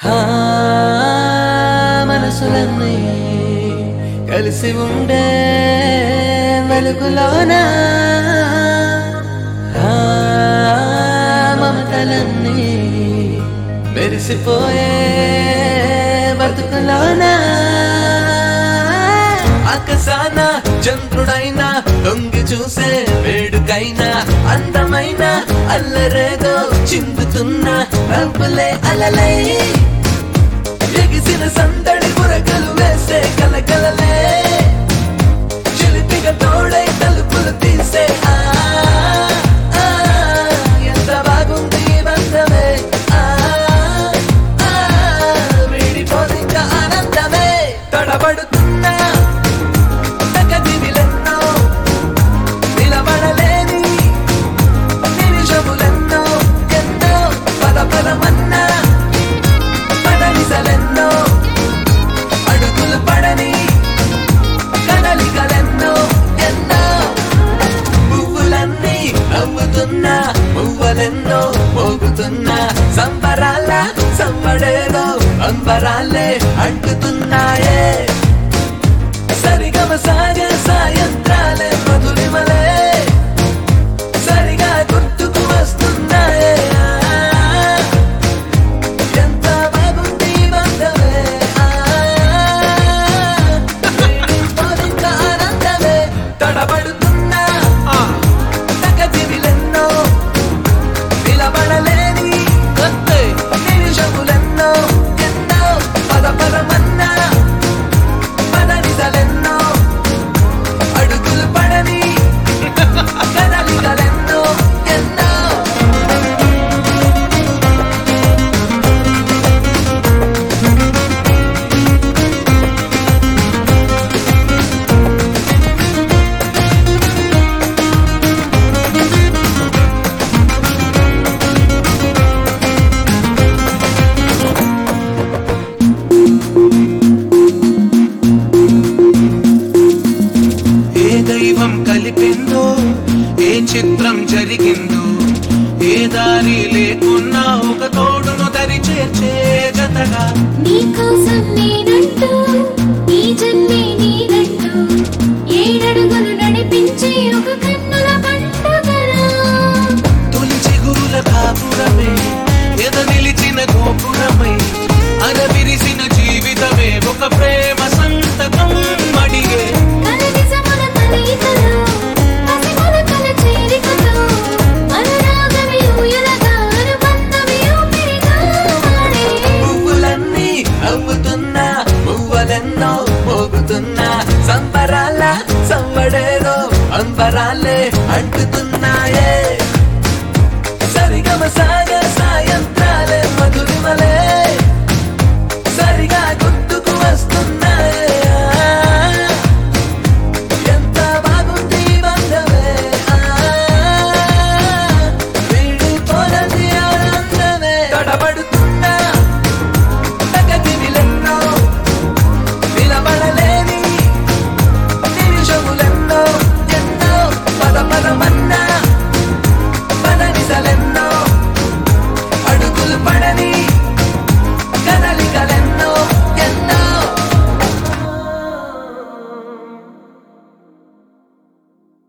ఆ, మనసులన్నీ కలిసి ఉండే వెలుగులోన ఆ, మమతలన్నీ మెరిసిపోయే బతుకులోనా ఆకాశాన చంద్రుడైనా తొంగి చూసే వేడుకైనా అందమైన అల్లరేదో చిందుతున్న నవ్వులే అలలై ఎగిసిన సందడి పురకలు వేసే కలకలలే చిలిపిగా తోడై తలుపులు తీసే ఆ, ఆ, ఎంత బాగుంది ఈ బంధమే ఆ, ఆ, వీడిపోదింక ఆనందమే తడబడుతున్నా తగదివిలెన్నో నిలబడలేని నిమిషములెన్నో ఎన్నో పద పదమన్నా పదనిసలెన్నో అడుగులు పడని కదలికలెన్నో ఎన్నో పువ్వులన్నీ నవ్వుతున్నా పువ్వులెన్నో మోగుతున్నా సంబరాల సంబడేదో అంబరాలే అంటుతున్నాయే సరిగమ సాగ సాయంత్రాలే మధురిమలే సరిగా గుర్తుకు వస్తున్నాయే ఎంత బాగుంది ఈ బంధమే ఆ, వీడిపోదింక ఆనందమే తడబడుతున్నా తగదివిలెన్నో నిలబడలేని నిమిషములెన్నో ఎన్నో పద పదమన్నా పదనిసలెన్నో అడుగులు పడని కదలికలెన్నో ఎన్నో ఏ దైవం కలిపిందో ఏ చిత్రం జరిగిందో ఏ దారి లేకున్నా ఒక తోడును దరి చేర్చే జతగా నీకోసం నేనంటూ ఈ జన్మే నీదంటూ ఏడడుగులు నడిపించే ఒక కన్నుల పండుగరా తొలి చిగురుల కాపురమే